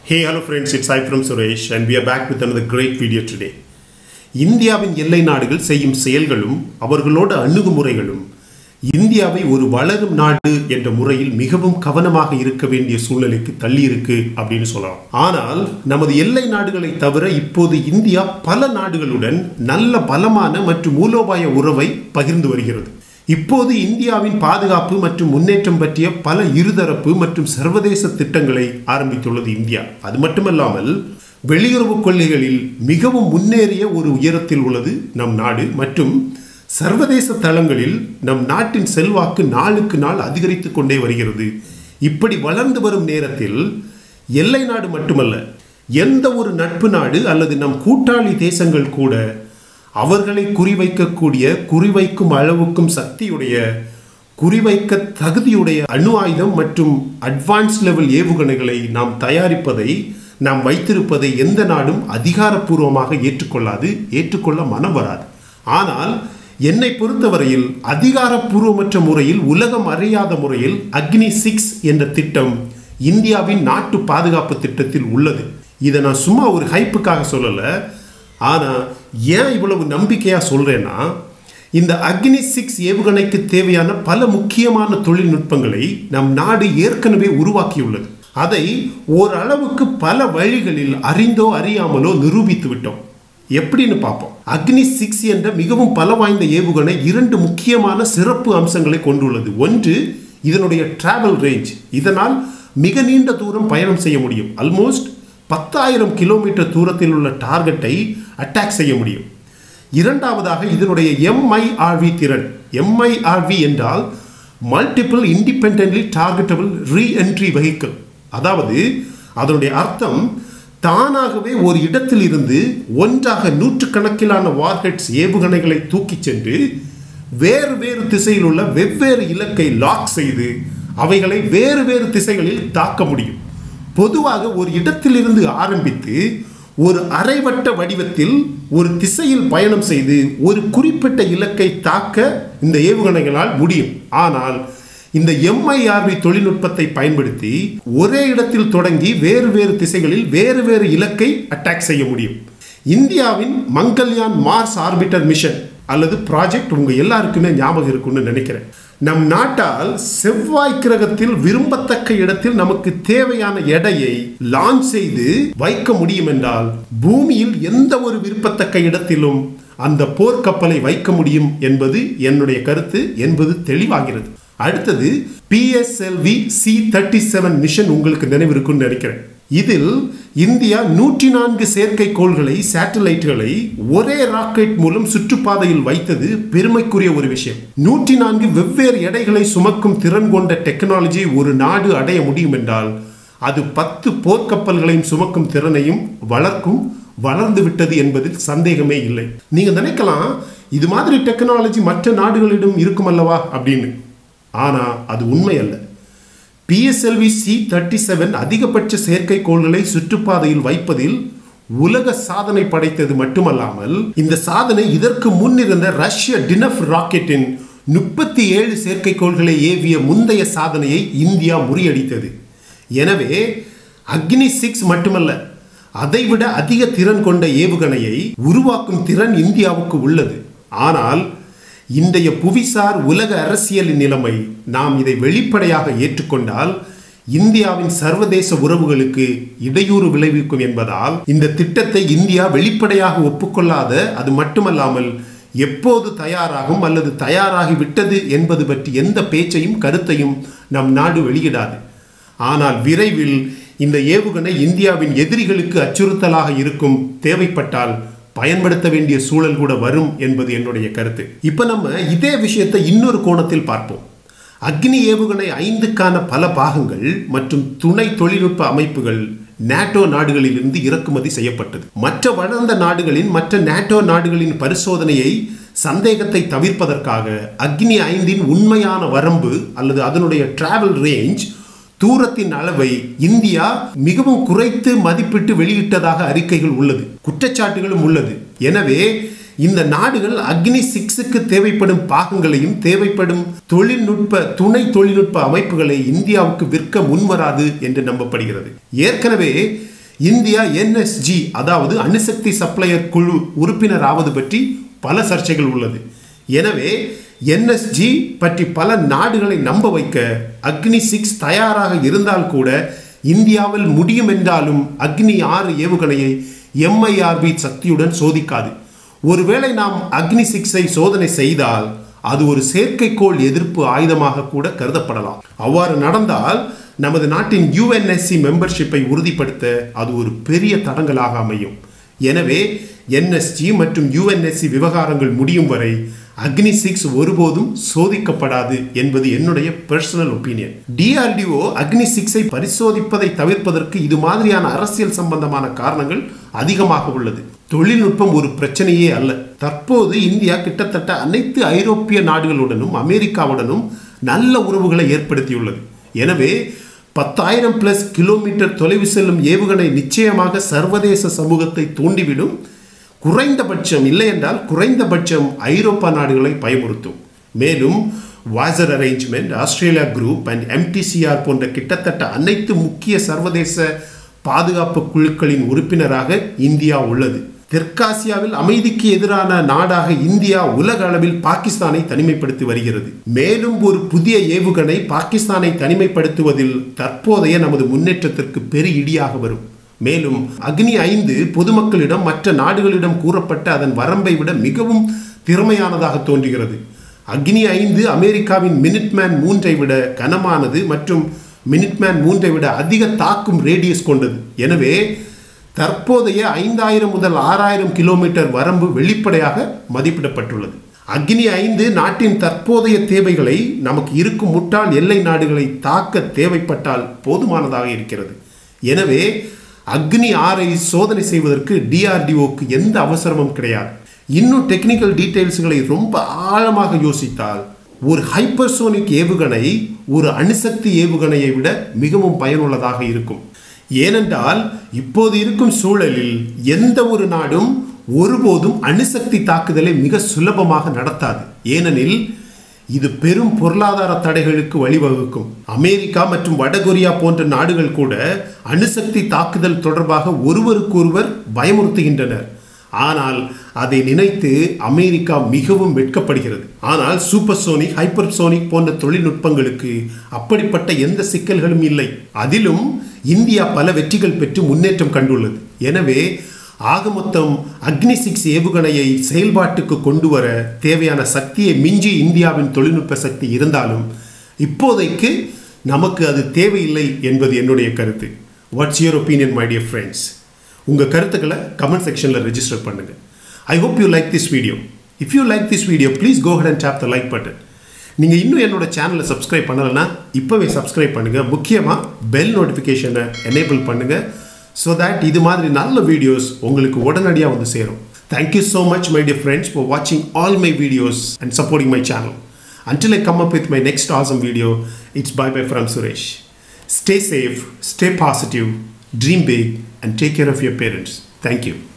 Hey, hello friends, it's I from Suresh and we are back with another great video today. இந்தியாவின் எல்லை நாடுகள் செய்யும் செயல்களும் அவர்களோட அணுகுமுறைகளும் இந்தியாவை ஒரு வளரும் நாடு என்ற முறையில் மிகவும் கவனமாக இருக்க வேண்டிய சூழ்நிலைக்கு தள்ளி இருக்கு அப்படின்னு சொல்லலாம் ஆனால் நமது எல்லை நாடுகளை தவிர இப்போது இந்தியா பல நாடுகளுடன் நல்ல பலமான மற்றும் மூலோபாய உறவை பகிர்ந்து வருகிறது இப்போது இந்தியாவின் பாதுகாப்பு மற்றும் முன்னேற்றம் பற்றிய பல இருதரப்பு மற்றும் சர்வதேச திட்டங்களை ஆரம்பித்துள்ளது இந்தியா அது மட்டுமல்லாமல் வெளியுறவு கொள்கைகளில் மிகவும் முன்னேறிய ஒரு உயரத்தில் உள்ளது நம் நாடு மற்றும் சர்வதேச தளங்களில் நம் நாட்டின் செல்வாக்கு நாளுக்கு நாள் அதிகரித்து கொண்டே வருகிறது இப்படி வளர்ந்து வரும் நேரத்தில் எல்லை நாடு மட்டுமல்ல எந்த ஒரு நட்பு நாடு அல்லது நம் கூட்டாளி தேசங்கள் கூட அவர்களை குறிவைக்கக்கூடிய குறிவைக்கும் அளவுக்கும் சக்தியுடைய குறிவைக்க தகுதியுடைய அணு ஆயுதம் மற்றும் அட்வான்ஸ் லெவல் ஏவுகணைகளை நாம் தயாரிப்பதை நாம் வைத்திருப்பதை எந்த நாடும் அதிகாரப்பூர்வமாக ஏற்றுக்கொள்ளாது ஏற்றுக்கொள்ள மனம் வராது ஆனால் என்னை பொறுத்தவரையில் அதிகாரப்பூர்வமற்ற முறையில் உலகம் அறியாத முறையில் அக்னி சிக்ஸ் என்ற திட்டம் இந்தியாவின் நாட்டு பாதுகாப்பு திட்டத்தில் உள்ளது இதை நான் சும்மா ஒரு ஹைப்புக்காக சொல்லலை ஆனால் ஏன் இவ்வளவு நம்பிக்கையாக சொல்கிறேன்னா இந்த அக்னி சிக்ஸ் ஏவுகணைக்கு தேவையான பல முக்கியமான தொழில்நுட்பங்களை நம் நாடு ஏற்கனவே உருவாக்கியுள்ளது அதை ஓரளவுக்கு பல வழிகளில் அறிந்தோ அறியாமலோ நிரூபித்து விட்டோம் எப்படின்னு பார்ப்போம் அக்னி சிக்ஸ் என்ற மிகவும் பல வாய்ந்த ஏவுகணை இரண்டு முக்கியமான சிறப்பு அம்சங்களை கொண்டுள்ளது ஒன்று இதனுடைய டிராவல் ரேஞ்ச் இதனால் மிக நீண்ட தூரம் பயணம் செய்ய முடியும் ஆல்மோஸ்ட் பத்தாயிரம் கிலோமீட்டர் தூரத்தில் உள்ள டார்கெட்டை அட்டாக் செய்ய முடியும் இரண்டாவதாக இதனுடைய எம்ஐஆர்வி திறன் எம்ஐஆர்வி என்றால் multiple independently targetable reentry vehicle அதாவது அதனுடைய அர்த்தம் தானாகவே ஒரு இடத்தில் இருந்து ஒன்றாக நூற்றுக்கணக்கிலான வார்ஹெட்ஸ் ஏவுகணைகளை தூக்கிச் சென்று வேறு வேறு திசையில் உள்ள வெவ்வேறு இலக்கை லாக் செய்து அவைகளை வேறு வேறு திசைகளில் தாக்க முடியும் பொதுவாக ஒரு இடத்திலிருந்து ஆரம்பித்து ஒரு அரைவட்ட வடிவத்தில் ஒரு திசையில் பயணம் செய்து ஒரு குறிப்பிட்ட இலக்கை தாக்க இந்த ஏவுகணைகளால் முடியும் ஆனால் இந்த எம்ஐஆர்வி தொழில்நுட்பத்தை பயன்படுத்தி ஒரே இடத்தில் தொடங்கி வேறு வேறு திசைகளில் வேறு வேறு இலக்கை அட்டாக் செய்ய முடியும் இந்தியாவின் மங்கல்யான் மார்ஸ் ஆர்பிட்டர் மிஷன் அல்லது ப்ராஜெக்ட் உங்க எல்லாருக்குமே ஞாபகம் இருக்கும்னு நினைக்கிறேன் நம் நாட்டால் செவ்வாய் கிரகத்தில் விரும்பத்தக்க இடத்தில் நமக்கு தேவையான எடையை லான்ச் செய்து வைக்க முடியும் என்றால் பூமியில் எந்த ஒரு விருப்பத்தக்க இடத்திலும் அந்த போர்க்கப்பலை வைக்க முடியும் என்பது என்னுடைய கருத்து என்பது தெளிவாகிறது அடுத்தது PSLV C thirty seven mission உங்களுக்கு நினைவிருக்குன்னு நினைக்கிறேன் இதில் இந்தியா நூற்றி நான்கு செயற்கைக்கோள்களை சேட்டலைட்டுகளை ஒரே ராக்கெட் மூலம் சுற்றுப்பாதையில் வைத்தது பெருமைக்குரிய ஒரு விஷயம் நூற்றி நான்கு வெவ்வேறு எடைகளை சுமக்கும் திறன் கொண்ட டெக்னாலஜி ஒரு நாடு அடைய முடியும் என்றால் அது பத்து போர்க்கப்பல்களையும் சுமக்கும் திறனையும் வளர்க்கும் வளர்ந்து விட்டது என்பதில் சந்தேகமே இல்லை நீங்க நினைக்கலாம் இது மாதிரி டெக்னாலஜி மற்ற நாடுகளிடம் இருக்கும் அல்லவா அப்படின்னு ஆனா அது உண்மை அல்ல பிஎஸ்எல்வி சி தேர்ட்டி செவன் அதிகபட்ச செயற்கைக்கோள்களை சுற்றுப்பாதையில் வைப்பதில் உலக சாதனை படைத்தது மட்டுமல்லாமல் இந்த சாதனை இதற்கு முன் இருந்த ரஷ்ய டினஃப் ராக்கெட்டின் முப்பத்தி ஏழு செயற்கைக்கோள்களை ஏவிய முந்தைய சாதனையை இந்தியா முறியடித்தது எனவே அக்னி சிக்ஸ் மட்டுமல்ல அதைவிட அதிக திறன் கொண்ட ஏவுகணையை உருவாக்கும் திறன் இந்தியாவுக்கு உள்ளது ஆனால் இன்றைய புவிசார் உலக அரசியலின் நிலைமை நாம் இதை வெளிப்படையாக ஏற்றுக்கொண்டால் இந்தியாவின் சர்வதேச உறவுகளுக்கு இடையூறு விளைவிக்கும் என்பதால் இந்த திட்டத்தை இந்தியா வெளிப்படையாக ஒப்புக்கொள்ளாத அது மட்டுமல்லாமல் எப்போது தயாராகும் அல்லது தயாராகி விட்டது என்பது பற்றி எந்த பேச்சையும் கருத்தையும் நம் நாடு வெளியிடாது ஆனால் விரைவில் இந்த ஏவுகணை இந்தியாவின் எதிரிகளுக்கு அச்சுறுத்தலாக இருக்கும் தேவைப்பட்டால் பயன்படுத்த வேண்டிய சூழல் கூட வரும் என்பது என்னுடைய கருத்து இப்போ நம்ம இதே விஷயத்தை இன்னொரு கோணத்தில் பார்ப்போம் அக்னி ஏவுகணை ஐந்துக்கான பல பாகங்கள் மற்றும் துணை தொழில்நுட்ப அமைப்புகள் நேட்டோ நாடுகளிலிருந்து இறக்குமதி செய்யப்பட்டது மற்ற வளர்ந்த நாடுகளின் மற்ற நேட்டோ நாடுகளின் பரிசோதனையை சந்தேகத்தை தவிர்ப்பதற்காக அக்னி ஐந்தின் உண்மையான வரம்பு அல்லது அதனுடைய டிராவல் ரேஞ்ச் தூரத்தின் அளவை இந்தியா மிகவும் குறைத்து மதிப்பிட்டு வெளியிட்டதாக அறிக்கைகள் உள்ளது குற்றச்சாட்டுகளும் உள்ளது எனவே இந்த நாடுகள் அக்னி சிக்ஸுக்கு தேவைப்படும் பாகங்களையும் தேவைப்படும் தொழில்நுட்ப துணை தொழில்நுட்ப அமைப்புகளை இந்தியாவுக்கு விற்க முன்வராது என்று நம்பப்படுகிறது ஏற்கனவே இந்தியா என்எஸ்ஜி அதாவது அணுசக்தி சப்ளையர் குழு உறுப்பினர் ஆவது பற்றி பல சர்ச்சைகள் உள்ளது எனவே என்எஸ்ஜி பற்றி பல நாடுகளை நம்ப வைக்க அக்னி சிக்ஸ் தயாராக இருந்தால் கூட இந்தியாவில் முடியும் என்றாலும் அக்னி ஆறு ஏவுகணையை எம்ஐஆர்பி சக்தியுடன் சோதிக்காது ஒருவேளை நாம் அக்னி சிக்ஸை சோதனை செய்தால் அது ஒரு செயற்கைக்கோள் எதிர்ப்பு ஆயுதமாக கூட கருதப்படலாம் அவ்வாறு நடந்தால் நமது நாட்டின் யுஎன்எஸ்சி மெம்பர்ஷிப்பை உறுதிப்படுத்த அது ஒரு பெரிய தடங்கலாக அமையும் எனவே என்எஸ்ஜி மற்றும் யுஎன்எஸ்சி விவகாரங்கள் முடியும் வரை அக்னி சிக்ஸ் ஒருபோதும் சோதிக்கப்படாது என்பது என்னுடைய பர்சனல் ஒப்பீனியன் டிஆர்டிஓ அக்னி சிக்ஸை பரிசோதிப்பதை தவிர்ப்பதற்கு இது மாதிரியான அரசியல் சம்பந்தமான காரணங்கள் அதிகமாக உள்ளது தொழில்நுட்பம் ஒரு பிரச்சனையே அல்ல தற்போது இந்தியா கிட்டத்தட்ட அனைத்து ஐரோப்பிய நாடுகளுடனும் அமெரிக்காவுடனும் நல்ல உறவுகளை ஏற்படுத்தியுள்ளது எனவே பத்தாயிரம் பிளஸ் கிலோமீட்டர் தொலைவு செல்லும் ஏவுகணை நிச்சயமாக சர்வதேச சமூகத்தை தூண்டிவிடும் குறைந்தபட்சம் இல்லை என்றால் குறைந்தபட்சம் ஐரோப்பா நாடுகளை பயமுறுத்தும் மேலும் Wassenaar arrangement Australia group and MTCR போன்ற கிட்டத்தட்ட அனைத்து முக்கிய சர்வதேச பாதுகாப்பு குழுக்களின் உறுப்பினராக இந்தியா உள்ளது தெற்காசியாவில் அமைதிக்கு எதிரான நாடாக இந்தியா உலக அளவில் பாகிஸ்தானை தனிமைப்படுத்தி வருகிறது மேலும் ஒரு புதிய ஏவுகணை பாகிஸ்தானை தனிமைப்படுத்துவதில் தற்போதைய நமது முன்னேற்றத்திற்கு பெரிய இடியாக வரும் மேலும் அக்னி ஐந்து பொதுமக்களிடம் மற்ற நாடுகளிடம் கூறப்பட்ட அதன் வரம்பை விட மிகவும் திறமையானதாக தோன்றுகிறது அக்னி ஐந்து அமெரிக்காவின் மினிட்மேன் மூன்றை விட கனமானது மற்றும் மினிட்மேன் மூன்றை விட அதிக தாக்கும் ரேடியஸ் கொண்டது எனவே தற்போதைய ஐந்தாயிரம் முதல் ஆறாயிரம் கிலோமீட்டர் வரம்பு வெளிப்படையாக மதிப்பிடப்பட்டுள்ளது அக்னி ஐந்து நாட்டின் தற்போதைய தேவைகளை நமக்கு இருக்கும் முட்டாள் எல்லை நாடுகளை தாக்க தேவைப்பட்டால் போதுமானதாக இருக்கிறது எனவே அக்னி ஆரை சோதனை செய்வதற்கு டிஆர்டிஓக்கு எந்த அவசரமும் கிடையாது இன்னும் டெக்னிக்கல் டீட்டெயில்ஸ்களை ரொம்ப ஆழமாக யோசித்தால் ஒரு ஹைப்பர்சோனிக் ஏவுகணை ஒரு அணுசக்தி ஏவுகணையை விட மிகவும் பயனுள்ளதாக இருக்கும் ஏனென்றால் இப்போது இருக்கும் சூழலில் எந்த ஒரு நாடும் ஒருபோதும் அணுசக்தி தாக்குதலை மிக சுலபமாக நடத்தாது ஏனெனில் இது பெரும் பொருளாதார தடைகளுக்கு வழிவகுக்கும் அமெரிக்கா மற்றும் வடகொரியா போன்ற நாடுகள் கூட அணுசக்தி தாக்குதல் தொடர்பாக ஒருவருக்கொருவர் பயமுறுத்துகின்றனர் ஆனால் அதை நினைத்து அமெரிக்கா மிகவும் வெட்கப்படுகிறது ஆனால் சூப்பர்சோனிக் ஹைப்பர்சோனிக் போன்ற தொழில்நுட்பங்களுக்கு அப்படிப்பட்ட எந்த சிக்கல்களும் இல்லை அதிலும் இந்தியா பல வெற்றிகள் பெற்று முன்னேற்றம் கண்டுள்ளது எனவே ஆக மொத்தம் அக்னி சிக்ஸ் ஏவுகணையை செயல்பாட்டுக்கு கொண்டு வர தேவையான சக்தியை மிஞ்சி இந்தியாவின் தொழில்நுட்ப சக்தி இருந்தாலும் இப்போதைக்கு நமக்கு அது தேவையில்லை என்பது என்னுடைய கருத்து what's your opinion my dear friends உங்கள் கருத்துக்களை கமெண்ட் செக்ஷனில் ரெஜிஸ்டர் பண்ணுங்கள் I hope you like this video if you like this video please go head and tap the like button நீங்கள் இன்னும் என்னோட சேனலை சப்ஸ்கிரைப் பண்ணலைன்னா இப்போவே சப்ஸ்கிரைப் பண்ணுங்கள் முக்கியமாக பெல் நோட்டிஃபிகேஷனை எனேபிள் பண்ணுங்கள் ஸோ தட் இது மாதிரி நல்ல வீடியோஸ் உங்களுக்கு உடனடியாக வந்து சேரும் thank you so much my dear friends for வாட்சிங் all my videos and supporting my channel until I come up with my next awesome video it's bye bye from Suresh Stay safe, stay positive, dream big, and take care of your parents. Thank you.